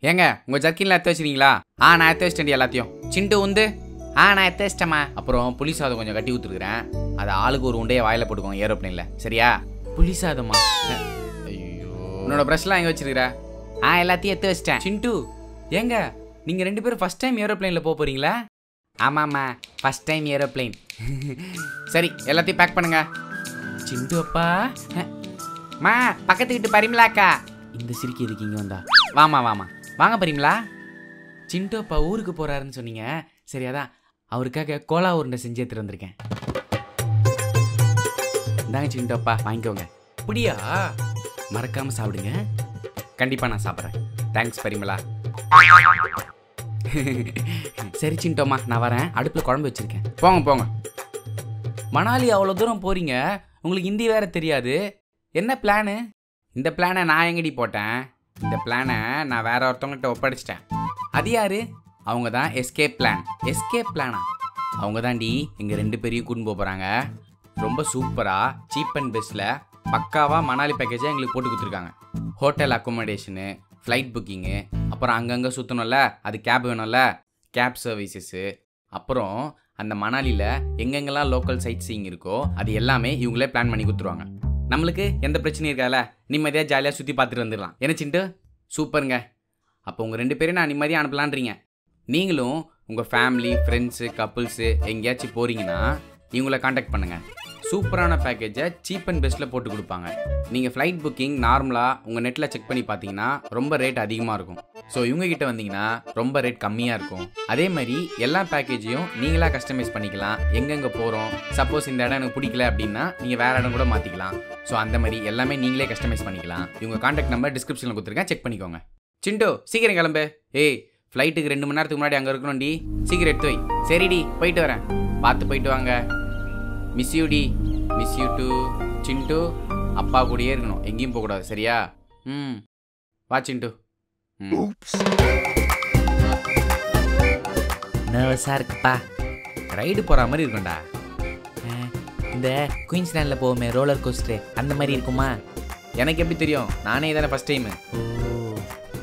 ஏங்க உங்க ஜர்க்கின்ல எடுத்து வச்சிருக்கீங்களா ஆ நான் எடுத்து வச்சிட்டேன் எல்லாத்தையும் சிண்டு உந்து ஆ நான் எடுத்து வச்சிட்டேம்மா அப்புறம் புளி சாதம் கொஞ்சம் கட்டி ஊத்துருக்குறேன் அதை ஆளுக்கு ஒரு உண்டையை வாயில போட்டுக்கோங்க ஏரோப்ளேன்ல சரியா புளி சாதமா ஐயோ உன்னோட ப்ரஷ்லாம் எங்க வச்சிருக்கிற ஆ எல்லாத்தையும் எடுத்து வச்சிட்டேன் சிண்டு ஏங்க நீங்க ரெண்டு பேரும் ஃபர்ஸ்ட் டைம் ஏரோப்ளேன்ல போக போறீங்களா ஆமாம்மா ஃபர்ஸ்ட் டைம் ஏரோப்ளேன் சரி எல்லாத்தையும் பேக் பண்ணுங்க சிண்டு அப்பா மா பக்கத்து வீட்டு பரிமலாக்கா இந்த சிரிக்கி எதுக்கு இங்கே வந்தா வாமா வாமா வாங்க பரிமலா சிண்டு அப்பா ஊருக்கு போறாருன்னு சொன்னீங்க சரி அதான் அவருக்காக கோலா உருண்டை செஞ்சு எடுத்துட்டு வந்திருக்கேன் இந்தாங்க சிண்டு அப்பா வாங்கிக்கோங்க அப்படியா மறக்காம சாப்பிடுங்க கண்டிப்பா நான் சாப்பிட்றேன் தேங்க்ஸ் பரிமலா சரி சிண்டோமா நான் வரேன் அடுப்பில் குழம்பு வச்சிருக்கேன் போங்க போங்க மணாலி அவ்வளோ தூரம் போறீங்க உங்களுக்கு ஹிந்தி வேற தெரியாது என்ன பிளானு இந்த பிளானை நான் எங்கடி போட்டேன் இந்த பிளானை நான் வேற ஒருத்தவங்ககிட்ட ஒப்படைச்சிட்டேன் அது யாரு அவங்க தான் எஸ்கேப் பிளான் எஸ்கேப் பிளானா அவங்க தாண்டி எங்கள் ரெண்டு பேரையும் கூட்டின்னு போக போகிறாங்க ரொம்ப சூப்பராக சீப் அண்ட் பெஸ்ட்டில் பக்காவாக மணாலி பேக்கேஜை எங்களுக்கு போட்டு கொடுத்துருக்காங்க ஹோட்டல் அக்கோமடேஷனு ஃப்ளைட் புக்கிங்கு அப்புறம் அங்கங்கே சுற்றணும்ல அது கேப் வேணும்ல கேப் சர்வீசஸ்ஸு அப்புறம் அந்த மணாலியில் எங்கெங்கெல்லாம் லோக்கல் சைட் சீயிங் இருக்கோ அது எல்லாமே இவங்களே பிளான் பண்ணி கொடுத்துருவாங்க நம்மளுக்கு எந்த பிரச்சனையும் இருக்காதுல்ல நிம்மதியாக ஜாலியாக சுற்றி பார்த்துட்டு வந்துடலாம் என்ன சிண்டு சூப்பருங்க அப்போ உங்கள் ரெண்டு பேரும் நான் நிம்மதியாக அனுப்பலான்றீங்க நீங்களும் உங்கள் ஃபேமிலி ஃப்ரெண்ட்ஸு கப்புள்ஸு எங்கேயாச்சும் போகிறீங்கன்னா இவங்கள காண்டாக்ட் பண்ணுங்கள் சூப்பரான பேக்கேஜை சீப் அண்ட் பெஸ்ட்டில் போட்டு கொடுப்பாங்க நீங்கள் ஃப்ளைட் புக்கிங் நார்மலாக உங்கள் நெட்டில் செக் பண்ணி பார்த்தீங்கன்னா ரொம்ப ரேட் அதிகமாக இருக்கும் ஸோ இவங்க கிட்ட வந்தீங்கன்னா ரொம்ப ரேட் கம்மியாக இருக்கும் அதே மாதிரி எல்லா பேக்கேஜையும் நீங்களாக கஸ்டமைஸ் பண்ணிக்கலாம் எங்கெங்கே போகிறோம் சப்போஸ் இந்த இடம் எனக்கு பிடிக்கல அப்படின்னா நீங்கள் வேறு இடம் கூட மாற்றிக்கலாம் ஸோ அந்த மாதிரி எல்லாமே நீங்களே கஸ்டமைஸ் பண்ணிக்கலாம் இவங்க காண்டாக்ட் நம்பர் டிஸ்கிரிப்ஷனில் கொடுத்துருக்கேன் செக் பண்ணிக்கோங்க சிண்டு சீக்கிரம் கிளம்பு ஏய் ஃப்ளைட்டுக்கு ரெண்டு மணி நேரத்துக்கு முன்னாடி அங்கே இருக்கணும்டி சீக்கிரம் எடுத்து வை சரிடி போயிட்டு வரேன் பார்த்து போயிட்டு வாங்க மிஸ் யூ டி மிஸ் யூ டு சிண்டு அப்பா கூடயே இருக்கணும் எங்கேயும் போகக்கூடாது சரியா ம் வா சிண்டு ம் நர்வஸாக இருக்குப்பா ரைடு போகிற மாதிரி இருக்கும்டா அஹ், இந்த குயின்ஸ்லாண்டில் போவோமே ரோலர் கோஸ்டர் அந்த மாதிரி இருக்குமா எனக்கு எப்படி தெரியும் நானே தானே ஃபஸ்ட் டைமு ஓ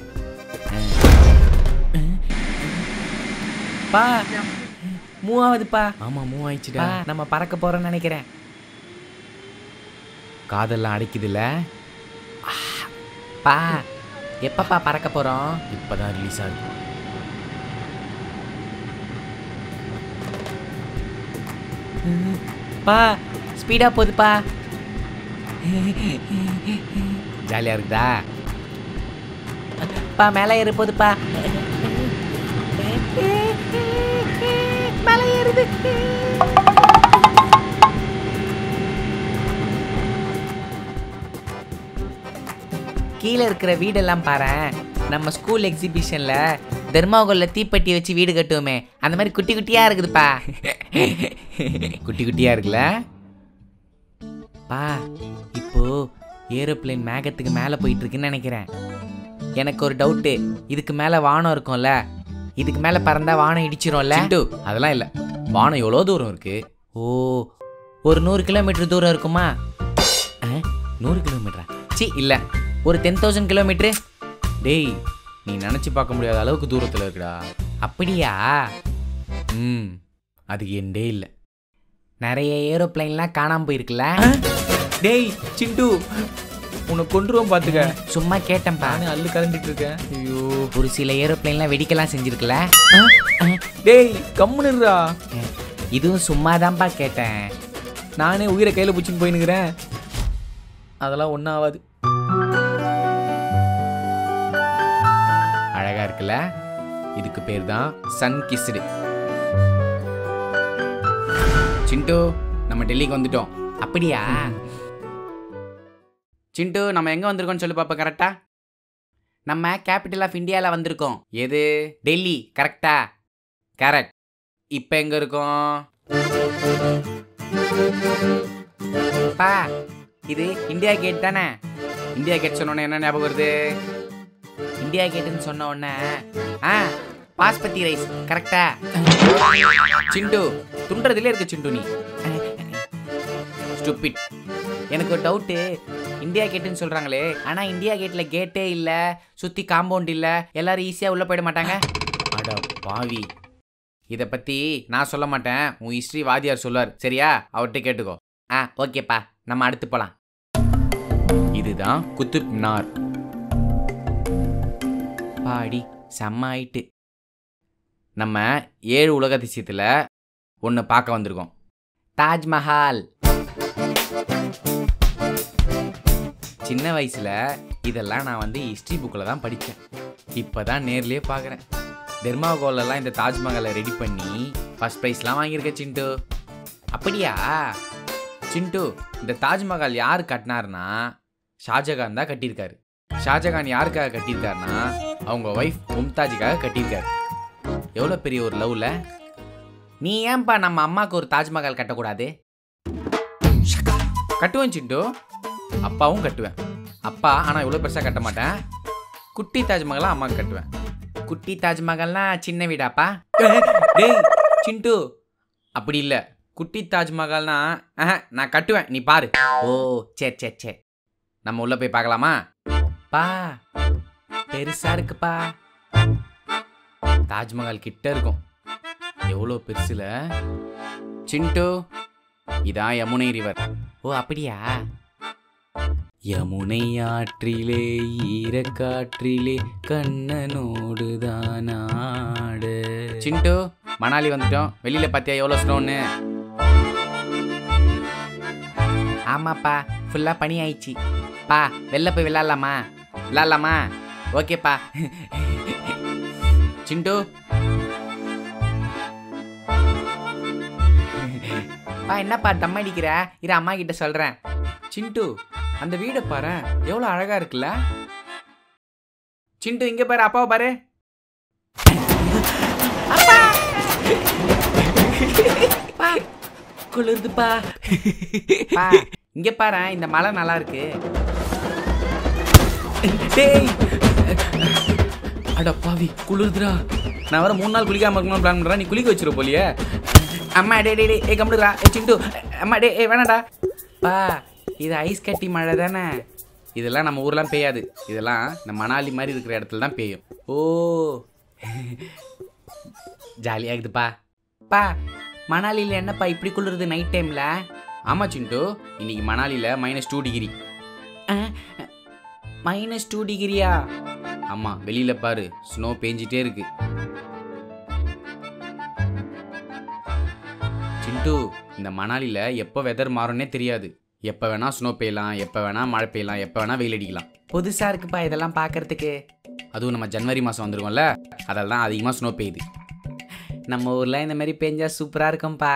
பா மூவாவதுப்பா ஆமா மூவ் ஆயிடுச்சுடா நம்ம பறக்க போறோம்னு நினைக்கிறேன் காதெல்லாம் அடைக்குதுல்ல ஆ, பா எப்பப்பா பறக்க போறோம் இப்பதான் ரிலீஸ் ஆகுது பா ஸ்பீடா போகுதுப்பா ஜாலியா இருக்குதா பா மேலே ஏற போகுதுப்பா மேலே ஏறுது கீழே இருக்கிற வீடெல்லாம் பாரு நம்ம ஸ்கூல் எக்ஸிபிஷன்ல தர்மாகோல்ல தீப்பெட்டி வச்சு வீடு கட்டுவோமே அந்த மாதிரி குட்டி குட்டியா இருக்குதுப்பா குட்டி குட்டியா இருக்குல்ல பா இப்போ ஏரோப்ளேன் மேகத்துக்கு மேலே போயிட்டு இருக்குன்னு நினைக்கிறேன் எனக்கு ஒரு டவுட்டு இதுக்கு மேலே வானம் இருக்கும்ல இதுக்கு மேலே பறந்தா வானம் இடிச்சிரும்ல அதெல்லாம் இல்லை வானம் எவ்வளோ தூரம் இருக்கு ஓ ஒரு நூறு கிலோமீட்டர் தூரம் இருக்குமா அஹ், நூறு கிலோமீட்டரா சி இல்லை ஒரு டென் தௌசண்ட் கிலோமீட்ரு டேய் நீ நினச்சி பார்க்க முடியாத அளவுக்கு தூரத்தில் இருக்குடா அப்படியா ம் அதுக்கு எண்டே இல்லை நிறைய ஏரோப்ளைன்லாம் காணாம போயிருக்குல்ல டேய் சிண்டு உன்னை கொண்டுருவோம் பார்த்துக்க சும்மா கேட்டேன்ப்பா நானே அள்ளு கலந்துட்டு இருக்கேன் ஐயோ ஒரு சில ஏரோப்ளைன்லாம் வெடிக்கலாம் செஞ்சிருக்குல்ல டேய் கம்முனுறா இதுவும் சும்மாதான்ப்பா கேட்டேன் நானே உயிரை கையில் பிடிச்சின்னு போயினுக்கிறேன் அதெல்லாம் ஒன்றும் ஆகாது அழகா இருக்குல்ல இதுக்கு பேர் தான் சன் கிஸ்டு சிண்டு நம்ம டெல்லிக்கு வந்துட்டோம் அப்படியா சிண்டு நம்ம எங்க வந்திருக்கோம்னு சொல்லி பாப்பா கரெக்டா நம்ம கேபிட்டல் ஆஃப் இந்தியாவில் வந்திருக்கோம் எது டெல்லி கரெக்டா கரெக்ட் இப்போ எங்க இருக்கோம் பா இது இந்தியா கேட் தானே இந்தியா கேட் சொன்ன உடனே என்ன ஞாபகம் வருது இந்தியா கேட்டுன்னு சொன்ன உடனே ஆ பாஸ்பதி ரைஸ் கரெக்டா சிண்டு துண்டுறதுல இருக்கு சிண்டு நீ ஸ்டூபிட் எனக்கு ஒரு டவுட்டு இந்தியா கேட்டுன்னு சொல்றாங்களே ஆனா இந்தியா கேட்ல கேட்டே இல்ல சுத்தி காம்பவுண்ட் இல்ல எல்லாரும் ஈஸியா உள்ள போயிட மாட்டாங்க அட பாவி இத பத்தி நான் சொல்ல மாட்டேன் உன் ஹிஸ்டரி வாதியார் சொல்லுவார் சரியா அவர்கிட்ட கேட்டுக்கோ ஆ ஓகேப்பா நம்ம அடுத்து போலாம் இதுதான் குத்துப் மினார் பாடி செம்ம ஆயிட்டு நம்ம ஏழு உலக அதிசயத்தில் ஒன்று பார்க்க வந்திருக்கோம் தாஜ்மஹால் சின்ன வயசில் இதெல்லாம் நான் வந்து ஹிஸ்ட்ரி புக்கில் தான் படித்தேன் இப்போ தான் நேர்லேயே பார்க்குறேன் தெர்மாகோலெல்லாம் இந்த தாஜ்மஹாலை ரெடி பண்ணி ஃபஸ்ட் ப்ரைஸ்லாம் வாங்கியிருக்கேன் சிண்டு அப்படியா சிண்டு இந்த தாஜ்மஹால் யார் கட்டினாருன்னா ஷாஜகான் தான் கட்டியிருக்காரு ஷாஜகான் யாருக்காக கட்டியிருக்காருன்னா அவங்க ஒய்ஃப் மும்தாஜுக்காக கட்டியிருக்காரு எவ்வளோ பெரிய ஒரு லவ்ல நீ ஏன்பா நம்ம அம்மாவுக்கு ஒரு தாஜ்மஹால் கட்டக்கூடாது கட்டுவேன் சிண்டு அப்பாவும் கட்டுவேன் அப்பா ஆனால் இவ்வளோ பெருசாக கட்ட மாட்டேன் குட்டி தாஜ்மஹாலாம் அம்மாவுக்கு கட்டுவேன் குட்டி தாஜ்மஹால்னா சின்ன வீடாப்பா டேய் சிண்டு அப்படி இல்லை குட்டி தாஜ்மஹால்னா ஆஹா, நான் கட்டுவேன் நீ பாரு ஓ சரி சரி சரி நம்ம உள்ள போய் பார்க்கலாமா பா பெருசா இருக்குப்பா தாஜ்மஹால் கிட்ட இருக்கும் எவ்வளோ பெருசுல சிண்டு இதான் யமுனை ரிவர் ஓ அப்படியா யமுனை ஆற்றிலே ஈரக்காற்றிலே கண்ணனோடு தானாடு சிண்டு மணாலி வந்துட்டோம் வெளியில பாத்தியா எவ்வளோ ஸ்னோன்னு ஆமாப்பா ஃபுல்லா பனி ஆயிடுச்சு பா வெளில போய் விளாட்லாமா விளாட்லாமா ஓகேப்பா சிண்டு பா என்னப்பா தம் அடிக்கிற இரு அம்மா கிட்ட சொல்றேன் சிண்டு அந்த வீடை பாரு எவ்வளோ அழகா இருக்குல்ல சிண்டு இங்க பாரு அப்பாவை பாரு அப்பா! குளிருதுப்பா பா இங்க பாரு இந்த மலை நல்லா இருக்கு டேய் அட பாவி குளிருதுடா நான் வர மூணு நாள் குளிக்காம இருக்கணும் பிளான் பண்றேன் நீ குளிக்க வச்சிரு போலியே அம்மா டே டே டே ஏ கம்முடுறா ஏ சிண்டு அம்மா டே ஏ வேணாடா பா இது ஐஸ் கட்டி மழை தானே இதெல்லாம் நம்ம ஊர்லாம் பெய்யாது இதெல்லாம் இந்த மணாலி மாதிரி இருக்கிற இடத்துல தான் பெய்யும் ஓ ஜாலியாக இருக்குதுப்பா பா மணாலியில் என்னப்பா இப்படி குளிருது நைட் டைமில் ஆமாம் சிண்டு இன்னைக்கு மணாலியில் minus two degree minus two டிகிரியா ஆமாம் வெளியில் பாரு ஸ்னோ பேஞ்சிட்டே இருக்கு சிண்டு இந்த மணாலியில் எப்போ வெதர் மாறும்னே தெரியாது எப்போ வேணால் ஸ்னோ பெய்யலாம் எப்போ வேணால் மழை பெய்யலாம் எப்போ வேணால் வெயில் அடிக்கலாம் புதுசாக இருக்குப்பா இதெல்லாம் பார்க்கறதுக்கு அதுவும் நம்ம ஜனவரி மாதம் வந்துருக்கோம்ல அதில் தான் அதிகமாக ஸ்னோ பெய்யுது நம்ம ஊரில் இந்த மாதிரி பெஞ்சா சூப்பராக இருக்கும்பா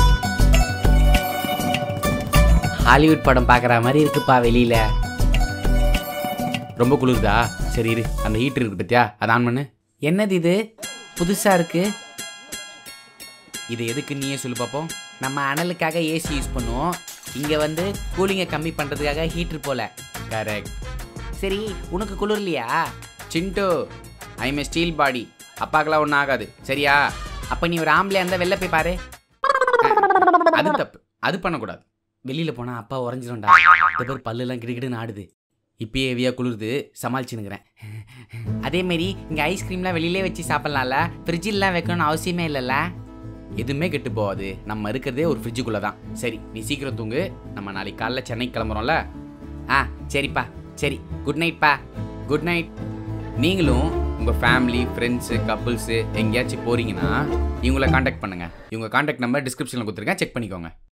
ஹாலிவுட் படம் பார்க்குற மாதிரி இருக்குப்பா வெளியில் ரொம்ப குளிருதா சரி இரு அந்த ஹீட்டர் இருக்கு பத்தியா அதை ஆன் பண்ணு என்னது இது புதுசாக இருக்கு இது எதுக்கு நீயே சொல்லு பார்ப்போம் நம்ம அனலுக்காக ஏசி யூஸ் பண்ணுவோம் இங்கே வந்து கூலிங்கை கம்மி பண்ணுறதுக்காக ஹீட்டர் போல கரெக்ட் சரி உனக்கு குளிர்லையா சிண்டு ஐம் ஏ ஸ்டீல் பாடி அப்பாக்கெல்லாம் ஒன்றும் ஆகாது சரியா அப்போ நீ ஒரு ஆம்பளையா இருந்தால் வெளில போய் பாரு அது தப்பு அது பண்ணக்கூடாது வெளியில் போனால் அப்பா உறைஞ்சிரும்டா இந்த பேர் பல்லுலாம் கிடுகிடுன்னு ஆடுது இப்பயே ஹெவியா குளிருது சமாளிச்சுனுக்கிறேன் அதேமாரி இங்கே ஐஸ்கிரீம்லாம் வெளியிலே வச்சு சாப்பிட்லாம்ல ஃப்ரிட்ஜில்லாம் வைக்கணும்னு அவசியமே இல்லைல்ல எதுவுமே கெட்டு போகாது நம்ம இருக்கிறதே ஒரு ஃப்ரிட்ஜுக்குள்ளே தான் சரி நீ சீக்கிரம் தூங்கு நம்ம நாளைக்கு காலைல சென்னைக்கு கிளம்புறோம்ல ஆ சரிப்பா சரி குட் நைட்ப்பா குட் நைட் நீங்களும் உங்கள் ஃபேமிலி ஃப்ரெண்ட்ஸு கப்புள்ஸு எங்கேயாச்சும் போகிறீங்கன்னா இவங்கள காண்டாக்ட் பண்ணுங்கள் இவங்க காண்டாக்ட் நம்பர் டிஸ்கிரிப்ஷனில் கொடுத்துருக்கேன் செக் பண்ணிக்கோங்க